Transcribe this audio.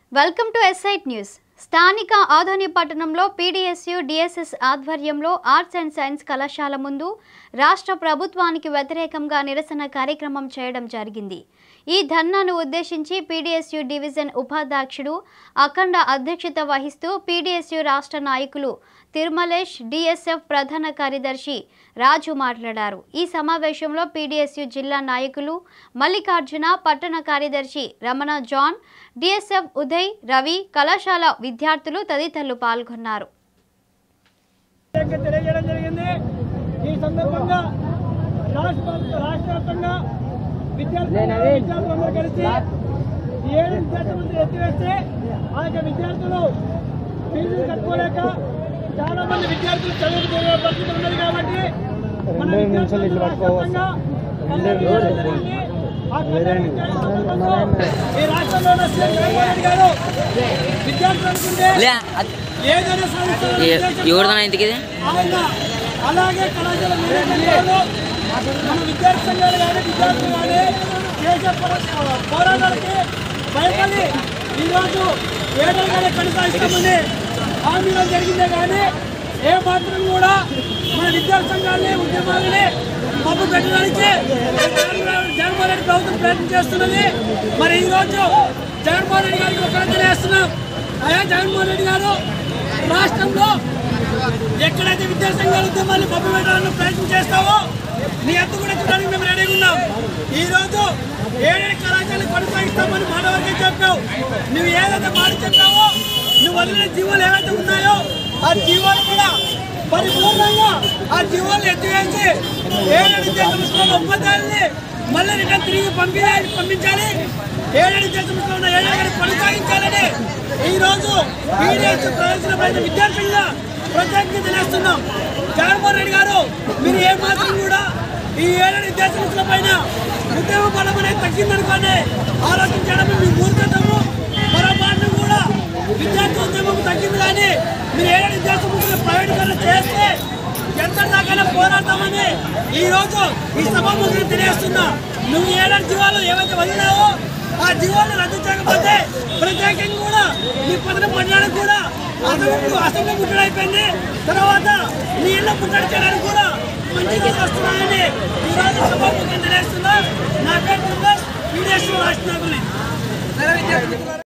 welcome to ఎస్ఐట్ news స్థానిక ఆధోని పట్టణంలో PDSU DSS ఆధ్వర్యంలో ఆర్ట్స్ అండ్ సైన్స్ కళాశాల ముందు రాష్ట్ర ప్రభుత్వానికి వ్యతిరేకంగా నిరసన కార్యక్రమం చేయడం జరిగింది ఈ ధర్నాను ఉద్దేశించి పీడీఎస్యు డివిజన్ ఉపాధ్యక్షుడు అఖండ అధ్యక్షత వహిస్తూ పీడీఎస్యు రాష్ట్ర నాయకులు తిరుమలేష్ డిఎస్ఎఫ్ ప్రధాన కార్యదర్శి రాజు మాట్లాడారు ఈ సమావేశంలో పీడీఎస్యు జిల్లా నాయకులు మల్లికార్జున పట్టణ కార్యదర్శి రమణ జాన్ డిఎస్ఎఫ్ ఉదయ్ రవి కళాశాల విద్యార్థులు తదితరులు పాల్గొన్నారు ఇంకా తెలియజేయడం జరిగింది ఈ సందర్భంగా రాష్ట్ర రాష్ట్ర వ్యాప్తంగా విద్యార్థులు విద్యార్థులందరూ కలిసి ఈ ఏడు విద్యార్థులు ఎత్తివేస్తే ఆ యొక్క విద్యార్థులు ఫీజులు కట్టుకోలేక చాలా మంది విద్యార్థులు చదువుకునే పరిస్థితి ఉన్నది కాబట్టి మన విద్యార్థులు రాష్ట్ర వ్యాప్తంగా అందరూ విద్యార్థులని ఆ కళ్యాణ సందర్భంగా ఈ రాష్ట్రంలో ఉన్న సీఎం జగన్మోహన్ రెడ్డి గారు విద్యార్థులు అనుకుంటే లే అది ఏదైనా సాధిస్తారని ఏ- ఉద్దేశంతో ఎవరిదన్నా ఇంటికి ఇది ఆయన అలాగే కళాశాల మేనేజ్మెంట్ మన విద్యార్థి సంఘాలు కానీ విద్యార్థులు కానీ చేసే పోరా- పోరాటాలకి భయపడి ఈరోజు ఏడాదిగానే కొనసాగిస్తామని హామీలో జరిగిందే కానీ ఏ మాత్రం కూడా మన విద్యార్థి సంఘాలని ఉద్యమాలని మబ్బు పెట్టడానికి జగన్మోహన్ రెడ్డి ప్రభుత్వం ప్రయత్నం చేస్తున్నది మరి ఈరోజు జగన్మోహన్ రెడ్డి గారికి ఒక తెలియజేస్తున్నాం అయ్యా జగన్మోహన్ రెడ్డి గారు రాష్ట్రంలో ఎక్కడైతే విద్యా సంఘాల ఉద్యమాన్ని పప్పు పెట్టాలని ప్రయత్నం చేస్తావో నీ అంత కూడా చూడడానికి మేము రెడీగా ఉన్నాం ఈ రోజు ఏడేడు కళాశాలలు కొనసాగిస్తామని మాట వరకే చెప్పావు నువ్వు ఏదైతే మాట చెప్పావో నువ్వు వదిలిన జీవోలు ఏవైతే ఉన్నాయో ఆ జీవోలు కూడా పరిపూర్ణంగా ఆ జీవోలు ఎత్తివేసి ఏడేడు విద్యా సంస్థల ఉపాధ్యాయుల్ని మళ్ళీ రిటర్న్ తిరిగి పంపించాలి పంపించాలి ఏడేడు విద్యా సంస్థలు ఉన్న ఏడేడు కొనసాగించాలని ఈ రోజు పీడిఎస్ ప్రవేశించిన విద్యార్థులుగా ప్రత్యేకంగా తెలియజేస్తున్నాం జగన్మోహన్ రెడ్డి గారు మీరు ఏ మాత్రం కూడా ఈ ఏడాది విద్యాసంస్థల పైన ఉద్యమ బలం అనేది తగ్గిందనుకోండి ఆలోచన చేయడం మీ మూర్ఖతము పొరపాటును కూడా విద్యార్థి ఉద్యమం తగ్గింది కానీ మీరు ఏడాది విద్యాసంస్థలు ప్రైవేటీకరణ చేస్తే ఎంత దాకా పోరాడతామని ఈ రోజు ఈ సభాముఖులు తెలియజేస్తున్నా నువ్వు ఏడాది జీవాలు ఏవైతే వదిలావో ఆ జీవాలను రద్దు చేయకపోతే ప్రత్యేకంగా కూడా నీ పదన పడడానికి కూడా అసెంబ్లీ అసెంబ్లీ ముట్టడి అయిపోయింది తర్వాత నీ ఇళ్ళ ముట్టడి చేయడానికి కూడా మంచిగా వస్తున్నాయని ఈ రోజు సభాముఖం తెలియజేస్తున్నా నా పేరు దుర్గేష్ పీడిఎస్ రాష్ట్ర నాయకుల్ని